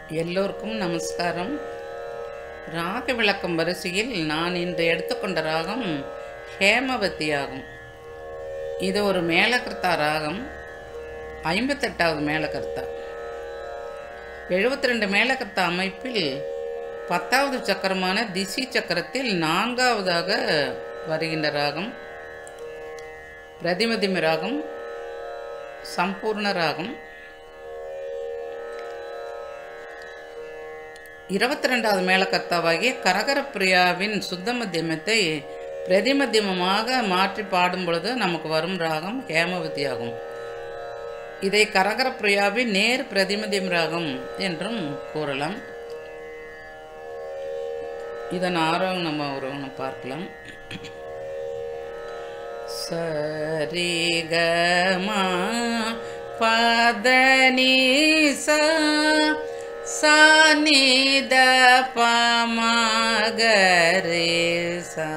எல்லோருக்கும் நமஸ்காரம் ராக விளக்கம் வரிசையில் நான் இன்று எடுத்துக்கொண்ட ராகம் ஹேமவதி ஆகும் இது ஒரு மேலகர்த்தா ராகம் ஐம்பத்தெட்டாவது மேலகர்த்தா எழுபத்தி ரெண்டு மேலகர்த்தா அமைப்பில் பத்தாவது சக்கரமான திசி சக்கரத்தில் நான்காவதாக வருகின்ற ராகம் பிரதிமதிம ராகம் சம்பூர்ண ராகம் இருபத்தி ரெண்டாவது மேலக்கர்த்தாவாகிய கரகர பிரியாவின் சுத்த மத்தியமத்தை பிரதிமத்தியமமாக மாற்றி பாடும் பொழுது நமக்கு வரும் ராகம் ஹேமவதி ஆகும் இதை கரகர பிரியாவின் நேர் பிரதிமதியம் ராகம் என்றும் கூறலாம் இதன் ஆரோகம் நம்ம ஒரு பார்க்கலாம் சரிகமா பதனீசா சானித பமகரேசா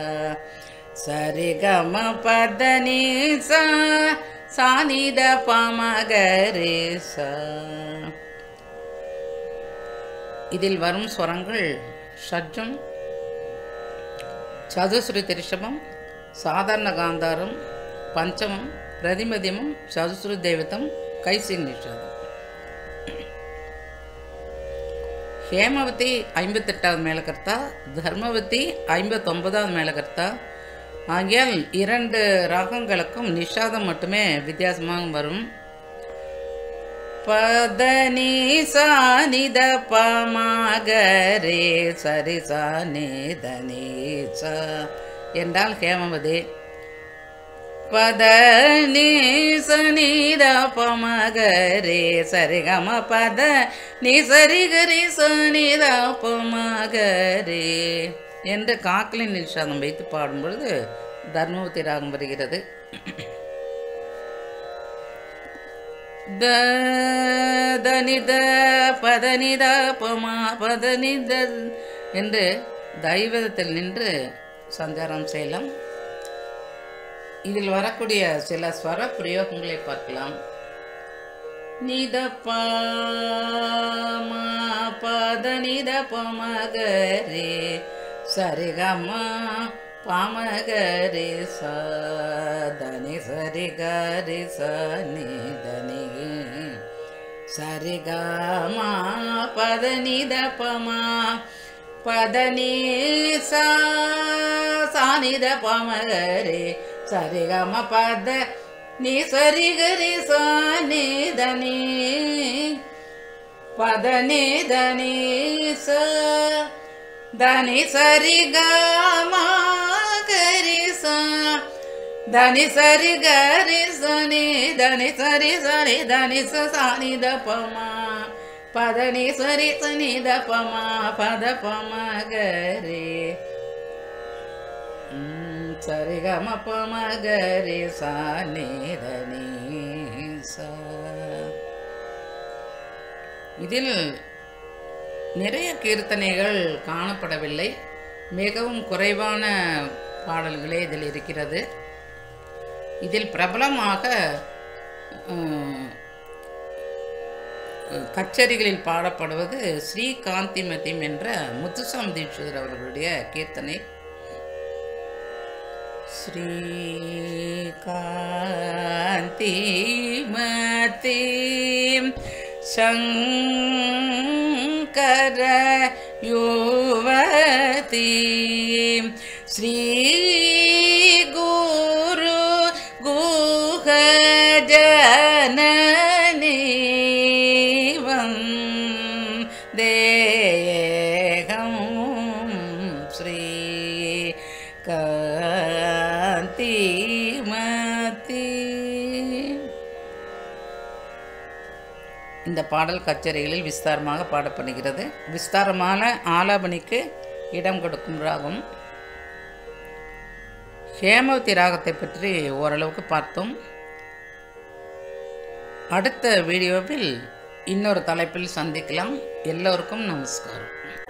சரிகம பதனீசா சானித பமகரேசா இதில் வரும் ஸ்வரங்கள் ஷட்ஜம் சதுஸ்ரீ திரிஷபம் சாதாரண காந்தாரம் பஞ்சமம் பிரதிமதியமும் சதுஸ்ரு தெய்வத்தம் கைசிங் நிஷாதம் ஹேமவதி ஐம்பத்தெட்டாவது மேலகர்த்தா தர்மவதி ஐம்பத்தொன்பதாவது மேலகர்த்தா ஆகியால் இரண்டு ராகங்களுக்கும் நிஷாதம் மட்டுமே வித்தியாசமாக வரும் பதனி சானித பமாகரே சரி சானிதனி ச என்றால் ஹேமவதி பதனி சனித பமகரே சரிகம பத நீ சரிகரி சனித பமகரே என்று காக்கலின் நிஷாதம் வைத்து பாடும் பொழுது தர்மவதி ராகம் வருகிறது த தனித பதனித பமா பதனித என்று தைவதத்தில் நின்று சஞ்சாரம் செய்யலாம் இதில் வரக்கூடிய சில ஸ்வர பிரயோகங்களை பார்க்கலாம் நித பாமா பத நித பமகரே சரிகமா பாமகரே சனி சரி கரி சனி தனி சரிகமா பத நித பமா பதனி சானித பமகரே சரிகம பத நீ சரி கரி சனி தனி பத நீ தனி ச தனி சரி கமா கரி ச தனி சரி கரி சனி தனி சரி சரி தனி சானி த பமா பத நீ சரி சனி த பமா பத பம கரே சரிகம பமகரி சானிதனி இதில் நிறைய கீர்த்தனைகள் காணப்படவில்லை மிகவும் குறைவான பாடல்களே இதில் இருக்கிறது இதில் பிரபலமாக கச்சேரிகளில் பாடப்படுவது ஸ்ரீ காந்திமதியம் என்ற முத்துசாமி தீட்சிதர் அவர்களுடைய கீர்த்தனை श्रीकान्तिमती शङ्कर युवती श्रीगुरु गुहजननी देहं श्री காந்திமதி இந்த பாடல் கச்சேரிகளில் விஸ்தாரமாக பாடப்படுகிறது விஸ்தாரமான ஆலாபனிக்கு இடம் கொடுக்கும் ராகம் ஹேமவதி ராகத்தை பற்றி ஓரளவுக்கு பார்த்தோம் அடுத்த வீடியோவில் இன்னொரு தலைப்பில் சந்திக்கலாம் எல்லோருக்கும் நமஸ்காரம்